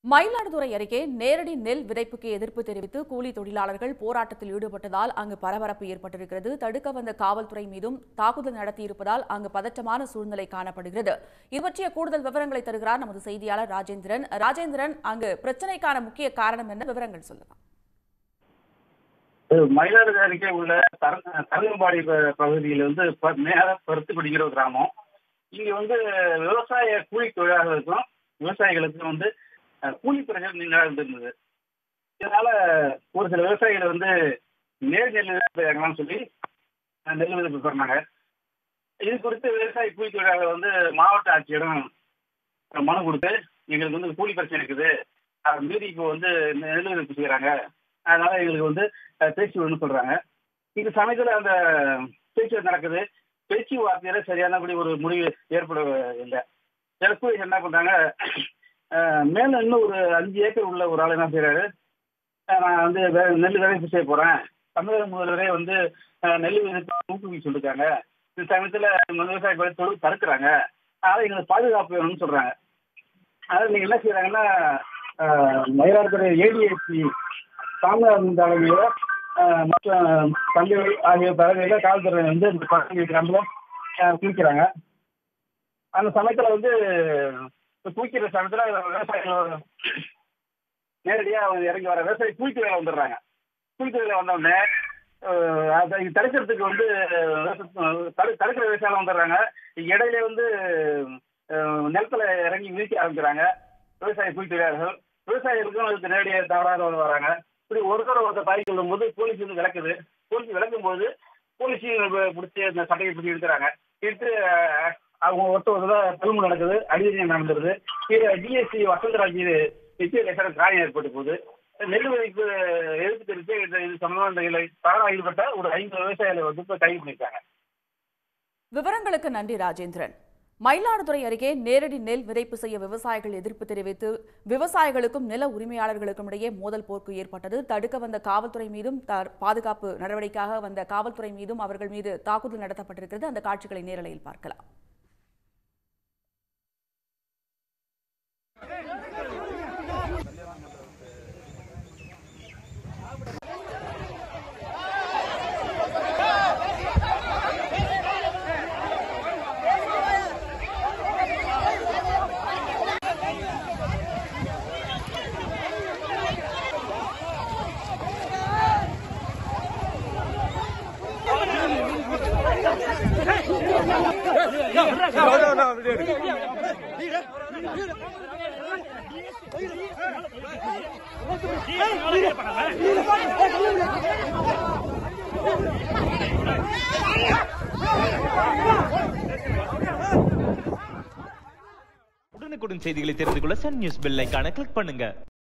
மயிலாடுதுறை அருகே நேரடி நெல் விதைப்புக்கு எதிர்ப்பு தெரிவித்து கூலி தொழிலாளர்கள் போராட்டத்தில் ஈடுபட்டதால் அங்கு பரபரப்பு ஏற்பட்டிருக்கிறது தடுக்க வந்த காவல்துறை மீதும் தாக்குதல் நடத்தியிருப்பதால் அங்கு பதற்றமான சூழ்நிலை காணப்படுகிறது இது பற்றிய கூடுதல் விவரங்களை தருகிறார் நமது செய்தியாளர் ராஜேந்திரன் ராஜேந்திரன் அங்கு பிரச்சனைக்கான முக்கிய காரணம் என்ன விவரங்கள் சொல்லலாம் மயிலாடுதுறை அருகே உள்ள தர- தரங்கம்பாடி ப- பகுதியில் வந்து ப- மேல பருத்து பிடிக்கிற ஒரு கிராமம் இங்க வந்து விவசாய கூலி தொழிலாளர்களுக்கும் விவசாயிகளுக்கும் வந்து அஹ், கூலி பிரச்சனை நின்று இருந்தது இதனால ஒரு சில விவசாயிகள் வந்து நேர் நெல் விதைக்கலாம்னு சொல்லி அஹ், நெல் விதைப்பு பண்ணாங்க இது குறித்து விவசாய கூலி தொழிலாளர் வந்து மாவட்ட ஆட்சியரிடம் மனு கொடுத்து எங்களுக்கு வந்து கூலி பிரச்சனை இருக்குது அதை மீறி இப்போ வந்து நெல் விதைப்பு செய்யறாங்க அதனால எங்களுக்கு வந்து அஹ், பேச்சு வேணும்னு சொல்றாங்க இந்த சமயத்துல அந்த பேச்சு நடக்குது பேச்சு வார்த்தையில சரியானபடி ஒரு முடிவு ஏற்படவில்லை சிறப்பு என்ன பண்றாங்க அஹ், மேல இன்னும் ஒரு அஞ்சு ஏக்கர் உள்ள ஒரு ஆள் என்ன செய்யறாரு அஹ், நான் வந்து வே- நெல் விதைப்பு செய்ய போறேன் தமிழக முதல்வரே வந்து அஹ், நெல் விதைப்பு ஊக்குவிக்க சொல்லிருக்காங்க இந்த சமயத்துல இந்த விவசாய பயிர் தொழில் தடுக்கிறாங்க அதனால எங்களுக்கு பாதுகாப்பு வேணும்னு சொல்றாங்க அதாவது நீங்க என்ன செய்யறாங்கன்னா அஹ், மயிலாடுதுறை ஏடிஎஸ்சி சாமியார் தலைமையில அஹ், மற்ற தம்பிகள் ஆகிய தலைமையில காவல்துறை வந்து இந்த பசங்க கிராமத்துல அஹ், குளிக்கிறாங்க அந்த சமயத்துல வந்து இப்ப குளிக்கிற சமயத்துல விவசாயிகள் நேரடியா அவங்க இறங்கி வர விவசாயி குளிக்க வேலை வந்துடுறாங்க குளிக்க வேலை வந்த உடனே அஹ், அதை தடுக்கிறதுக்கு வந்து விவசாய- தடு- தடுக்கிற விவசாயம் வந்துடுறாங்க இடையில வந்து அஹ், நிலத்துல இறங்கி வீழ்ச்சி ஆரம்பிக்கிறாங்க விவசாய கூலி தொழிலாளர்கள் விவசாயிகளுக்கும் அதுக்கு நேரடியாக தவறாக வராங்க இப்படி ஒருத்தர் ஒருத்தர் தாய் சொல்லும் போது போலீஸ் வந்து விளக்குது போலீஸ் விளக்கும் போது போலீஸ் பிடிச்சி அந்த சட்டையை பிடிச்சி எடுக்கிறாங்க எடுத்து அஹ், அவங்க ஒருத்தர் ஒருத்தர் திரும்ப நடக்குது அடிதடி நடந்துருது இது டிஎஸ்சி வசந்தராஜ் நிச்சய லேசான காயம் ஏற்பட்டு போகுது நெல் விதைப்பு எதிர்ப்பு தெரிவித்து இந்த இது சம்பந்தமாக இந்த இதில் தவறாக ஈடுபட்ட ஒரு ஐந்து விவசாயிகளை வந்து இப்போ கைது பண்ணியிருக்காங்க விவரங்களுக்கு நன்றி ராஜேந்திரன் மயிலாடுதுறை அருகே நேரடி நெல் விதைப்பு செய்ய விவசாயிகள் எதிர்ப்பு தெரிவித்து விவசாயிகளுக்கும் நில உரிமையாளர்களுக்கும் இடையே மோதல் போக்கு ஏற்பட்டது தடுக்க வந்த காவல்துறை மீதும் த- பாதுகாப்பு நடவடிக்கையாக வந்த காவல்துறை மீதும் அவர்கள் மீது தாக்குதல் நடத்தப்பட்டிருக்கிறது அந்த காட்சிகளை நேரலையில் பார்க்கலாம் உடனுக்குடன் செய்திகளை தெரிந்து கொள்ள சன் நியூஸ் பெல் ஐகானை கிளிக் பண்ணுங்க